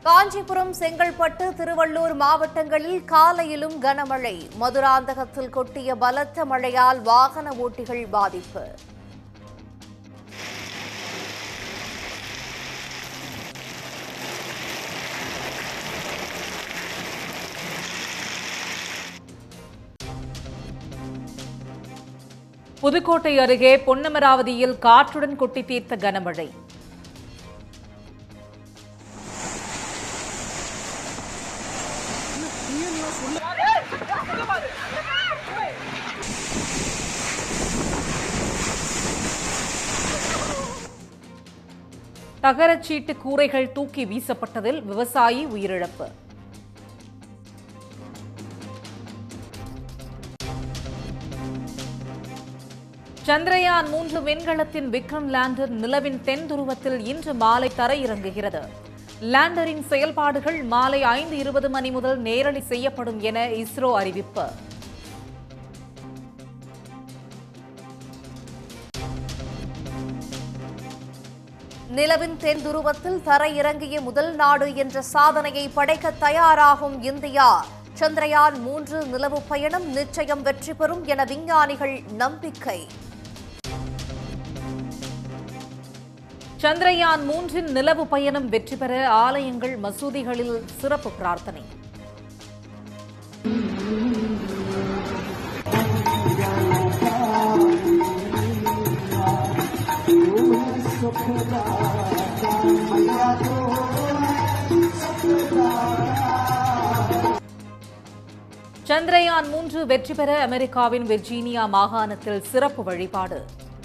காஞ்சிபுரம் செங்கல்பட்டு திருவள்ளூர் மாவட்டங்களில் காலையிலும் கனமழை மதுராந்தகத்தில் கொட்டிய பலத்த மழையால் வாகன ஓட்டிகள் பாதிப்பு புதுக்கோட்டை அருகே பொன்னமராவதியில் காற்றுடன் கொட்டி தீர்த்த கனமழை தகரச்சீட்டு கூரைகள் தூக்கி வீசப்பட்டதில் விவசாயி உயிரிழப்பு சந்திரயான் மூன்று விண்கலத்தின் விக்ரம் லேண்டர் நிலவின் தென் துருவத்தில் இன்று மாலை தரையிறங்குகிறது லேண்டரின் செயல்பாடுகள் மாலை ஐந்து இருபது மணி முதல் நேரலை செய்யப்படும் என இஸ்ரோ அறிவிப்பு நிலவின் தென் துருவத்தில் தரையிறங்கிய முதல் நாடு என்ற சாதனையை படைக்க தயாராகும் இந்தியா சந்திரயான் மூன்று நிலவு பயணம் நிச்சயம் வெற்றி பெறும் என விஞ்ஞானிகள் நம்பிக்கை சந்திரயான் மூன்றின் நிலவு பயணம் வெற்றி பெற ஆலயங்கள் மசூதிகளில் சிறப்பு பிரார்த்தனை சந்திரயான் மூன்று வெற்றி பெற அமெரிக்காவின் வெர்ஜீனியா மாகாணத்தில் சிறப்பு வழிபாடு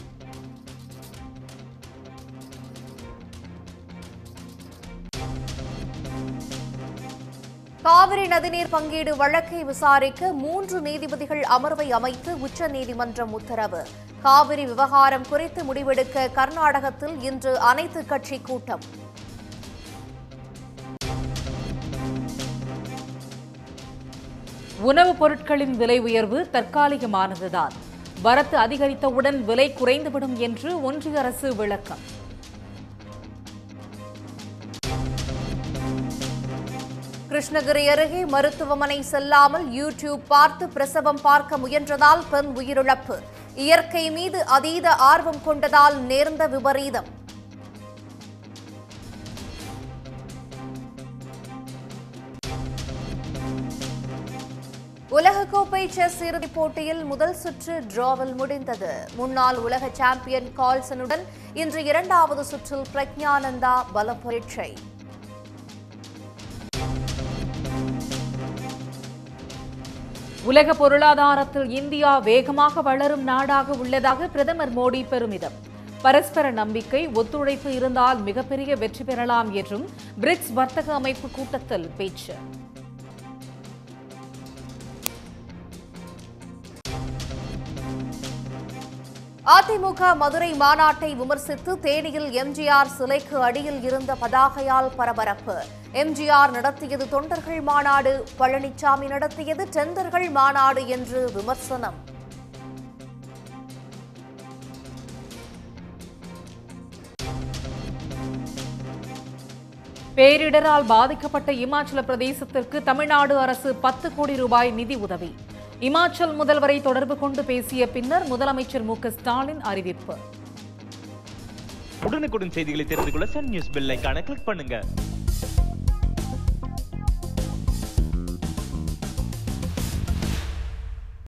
காவிரி நதிநீர் பங்கீடு வழக்கை விசாரிக்க மூன்று நீதிபதிகள் அமர்வை அமைத்து உச்சநீதிமன்றம் உத்தரவு காவிரி விவகாரம் குறித்து முடிவெடுக்க கர்நாடகத்தில் இன்று அனைத்து கட்சி கூட்டம் உணவுப் பொருட்களின் விலை உயர்வு தற்காலிகமானதுதான் வரத்து அதிகரித்தவுடன் விலை குறைந்துவிடும் என்று ஒன்றிய அரசு விளக்கம் கிருஷ்ணகிரி அருகே மருத்துவமனை செல்லாமல் யூடியூப் பார்த்து பிரசவம் பார்க்க முயன்றதால் பெண் உயிரிழப்பு இயற்கை மீது அதீத ஆர்வம் கொண்டதால் நேர்ந்த விபரீதம் உலகக்கோப்பை செஸ் இறுதிப் போட்டியில் முதல் சுற்று டிராவில் முடிந்தது முன்னாள் உலக சாம்பியன் கால்சனுடன் இன்று இரண்டாவது சுற்றில் பிரக்ஞானந்தா பல பரீட்சை உலக பொருளாதாரத்தில் இந்தியா வேகமாக வளரும் நாடாக உள்ளதாக பிரதமர் மோடி பெருமிதம் பரஸ்பர நம்பிக்கை ஒத்துழைப்பு இருந்தால் மிகப்பெரிய வெற்றி பெறலாம் என்றும் பிரிக்ஸ் வர்த்தக அமைப்பு கூட்டத்தில் பேச்சு அதிமுக மதுரை மாநாட்டை விமர்சித்து தேனியில் எம்ஜிஆர் சிலைக்கு அடியில் இருந்த பதாகையால் பரபரப்பு எம்ஜிஆர் நடத்தியது தொண்டர்கள் மாநாடு பழனிசாமி நடத்தியது டெண்டர்கள் மாநாடு என்று விமர்சனம் பேரிடரால் பாதிக்கப்பட்ட இமாச்சல பிரதேசத்திற்கு தமிழ்நாடு அரசு பத்து கோடி ரூபாய் நிதி உதவி இமாச்சல் முதல்வரை தொடர்பு கொண்டு பேசிய பின்னர் முதலமைச்சர் மு க ஸ்டாலின் அறிவிப்பு உடனுக்குடன் செய்திகளை தெரிந்து கொள்ள சன் நியூஸ் பெல் ஐகானை கிளிக் பண்ணுங்க